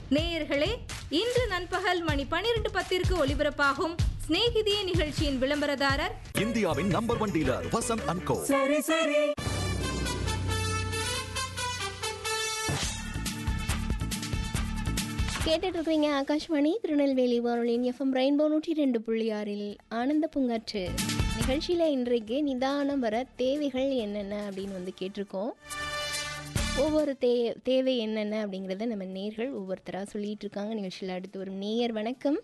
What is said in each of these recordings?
நேயர்களே இன்று நண்பகல் மணி பனிரெண்டு பத்திற்கு ஒலிபரப்பாகும் சிநேகிதியே நிகழ்ச்சியின் விளம்பரதாரர் இந்தியாவின் number one dealer Vasanth and co கேட்டுட்டு இருக்கிறீங்க ஆகாஷ்வாணி திருநெல்வேலி வானொலியின் எஃப்எம் ரெயின்போ நூற்றி ரெண்டு புள்ளி ஆறில் ஆனந்த பூங்காற்று நிகழ்ச்சியில் இன்றைக்கு நிதானம் வர தேவைகள் என்னென்ன அப்படின்னு வந்து கேட்டிருக்கோம் ஒவ்வொரு தே தேவை என்னென்ன அப்படிங்கிறத நம்ம நேர்கள் ஒவ்வொருத்தராக சொல்லிட்டு இருக்காங்க நிகழ்ச்சியில் அடுத்து வரும் நேயர் வணக்கம்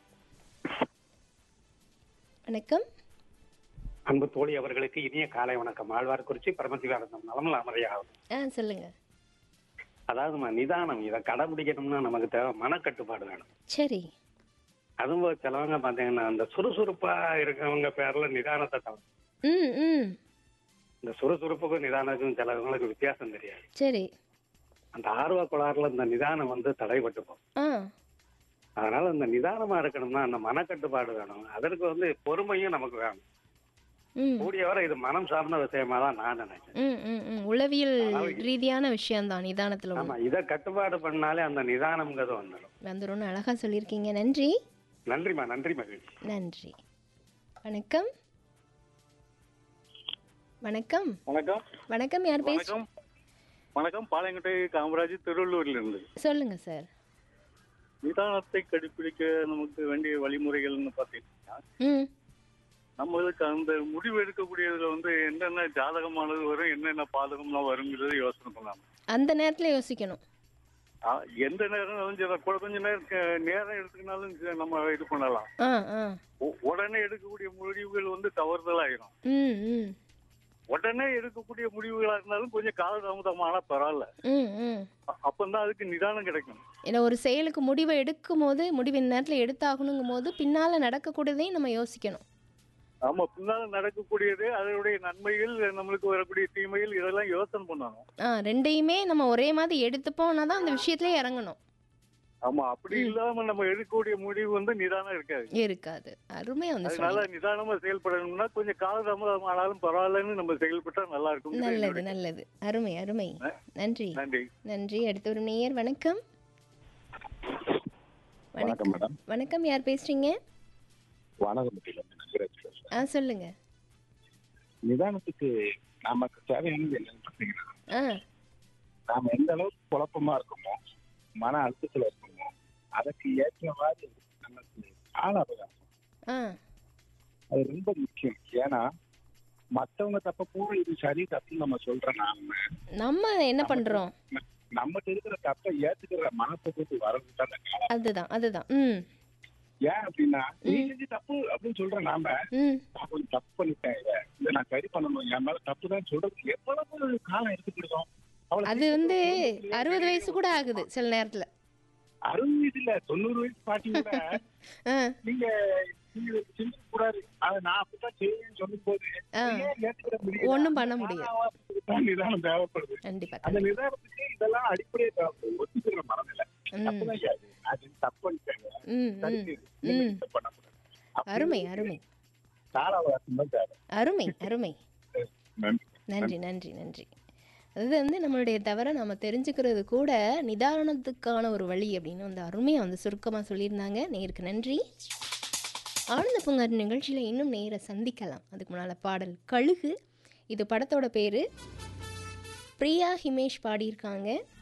வணக்கம் அன்பு தோழி அவர்களுக்கு இனிய காலை வணக்கம் ஆழ்வார்குறிச்சி பரமசிவானந்தம் நலமல் அமரையாகும் ஆ சொல்லுங்கள் அதாவதுமா நிதானம் இதை கடைபிடிக்கணும்னா நமக்கு தேவை மனக்கட்டுப்பாடு வேணும் சரி அதுவும் போல சிலவங்க பாத்தீங்கன்னா அந்த சுறுசுறுப்பா இருக்கவங்க பேர்ல நிதானத்தை தவிர ம் ம் இந்த சுறுசுறுப்புக்கும் நிதானத்துக்கும் சிலவங்களுக்கு வித்தியாசம் தெரியாது சரி அந்த ஆர்வ கோளாறுல இந்த நிதானம் வந்து தடைபட்டு போகும் ஆ அதனால இந்த நிதானமா இருக்கணும்னா அந்த மனக்கட்டுப்பாடு வேணும் அதற்கு வந்து பொறுமையும் நமக்கு வேணும் ம் கூடியவரை இது மனம் சார்ந்த விஷயமா தான் நான் நினைச்சேன் ம் ம் ம் உளவியல் ரீதியான விஷயம்தான் நிதானத்தில் ஆமா இதை கட்டுப்பாடு பண்ணாலே அந்த நிதானம்ங்கிறது வந்துடும் வந்துரும்னு அழகாக சொல்லியிருக்கீங்க நன்றி நன்றிம்மா நன்றி மகிழ்ச்சி நன்றி வணக்கம் வணக்கம் வணக்கம் வணக்கம் யார் பேச வணக்கம் வணக்கம் பாளையங்கோட்டை காமராஜ் திருவள்ளூர்ல இருந்து சொல்லுங்க சார் நிதானத்தை கடைபிடிக்க நமக்கு வேண்டிய வழிமுறைகள்னு பார்த்தீங்கன்னா ம் நம்மளுக்கு அந்த முடிவு எடுக்கக்கூடியதுல வந்து என்னென்ன ஜாதகமானது வரும் என்னென்ன பாதகம்லாம் வருங்கிறது யோசனை பண்ணலாம் அந்த நேரத்தில் யோசிக்கணும் ஆ, எந்த நேரம் வந்து சரி, கூட கொஞ்ச நேரம் க- நேரம் எடுத்துக்கினாலும் சரி, நம்ம இது பண்ணலாம் ஆ ஆ உ- உடனே எடுக்கக்கூடிய முடிவுகள் வந்து தவறுதலாயிரும் ம் ம் உடனே எடுக்கக்கூடிய முடிவுகளா இருந்தாலும் கொஞ்சம் காலதாமதமான பரவாயில்ல ம் ம் அ- அப்பந்தான் அதுக்கு நிதானம் கிடைக்கும் ஏன்னா ஒரு செயலுக்கு முடிவை எடுக்கும் போது முடிவு இந்த நேரத்தில் எடுத்தாகணுங்கும் போது பின்னால் நடக்கக்கூடியதையும் நம்ம யோசிக்கணும் ஆமா பின்னால நடக்கக்கூடியது அதனுடைய நன்மைகள் நம்மளுக்கு வரக்கூடிய தீமைகள் இதெல்லாம் யோசனை பண்ணணும் ஆ ரெண்டையுமே நம்ம ஒரே மாதிரி எடுத்துப்போம்னா தான் அந்த விஷயத்துல இறங்கணும் ஆமா அப்படி இல்லாம நம்ம எடுக்கக்கூடிய முடிவு வந்து நிதானம் இருக்காது இருக்காது அருமையாக வந்து அதனால சொன்னீங்க நிதானமா செயல்படணும்னா கொஞ்சம் காலதாமதம் ஆனாலும் பரவாயில்லன்னு நம்ம செயல்பட்டா நல்லா இருக்கும் நல்லது நல்லது அருமை அருமை நன்றி நன்றி நன்றி அடுத்த ஒரு நேயர் வணக்கம் வணக்கம் மேடம் வணக்கம் யார் பேசுறீங்க வானகம்பட்டியில இருந்து நகராட்சி பேசுறேன். ஆ சொல்லுங்க நிதானத்துக்கு நமக்கு தேவையானது என்னன்னு பார்த்தீங்கன்னா ஆ நாம எந்த அளவுக்கு குழப்பமா இருக்கோமோ மன அழுத்தத்துல இருக்கோமோ அதற்கு ஏற்ற மாதிரி நமக்கு கால அவகாசம் ஆ அது ரொம்ப முக்கியம் ஏன்னா மத்தவங்க தப்ப பூரா இது சரி தப்புன்னு நம்ம சொல்ற நாம நம்ம என்ன பண்றோம் நம்மகிட்ட இருக்கிற தப்பை ஏத்துக்கிற மனப்பக்குவத்து வரது தான் அந்த காலம் அதுதான் அதுதான் ம் ஏன் அப்படின்னா நீ செஞ்சு தப்பு அப்படின்னு சொல்ற நாம ம் நான் கொஞ்சம் தப்பு பண்ணிட்டேன் இதை இதை நான் சரி பண்ணணும் என் மேல தப்பு தான் சொல்றது எவ்வளவு காலம் எடுத்துக்கிட்டோம் அவ்வளவு அது வந்து அறுபது வயசு கூட ஆகுது சில நேரத்துல அறுபது வயசு இல்ல தொண்ணூறு வயசு பாட்டி கூட ஆ நீங்க நீங்க சிந்திக்க கூடாது அதை நான் அப்படித்தான் செய்வேன்னு சொல்லும் போது ஆ. ஏன் ஏத்துக்கிற முடியல? ஒண்ணும் பண்ண முடியாது. தான் நிதானம் தேவைப்படுது கண்டிப்பா அந்த நிதானத்துக்கு இதெல்லாம் அடிப்படையே தேவைப்படுது ஒத்துக்கிற மனநிலை ம் தப்புதான் செய்யாது. அது தப்பு பண்ணிட்டாங்க ம் சரி ம் செய்யுது. இனிமே ம். இதை பண்ணக்கூடாது. அப்படி அருமை அருமை கால அவகாசம் தான் தேவை அருமை அருமை நன்றி நன்றி நன்றி நன்றி அது வந்து நம்மளுடைய தவிர நம்ம தெரிஞ்சுக்கிறது கூட நிதானத்துக்கான ஒரு வழி அப்படின்னு வந்து அருமையாக வந்து சுருக்கமாக சொல்லியிருந்தாங்க நேருக்கு நன்றி ஆனந்த பூங்கார் நிகழ்ச்சியில் இன்னும் நேரை சந்திக்கலாம் அதுக்கு முன்னால் பாடல் கழுகு இது படத்தோட பேர் பிரியா ஹிமேஷ் பாடியிருக்காங்க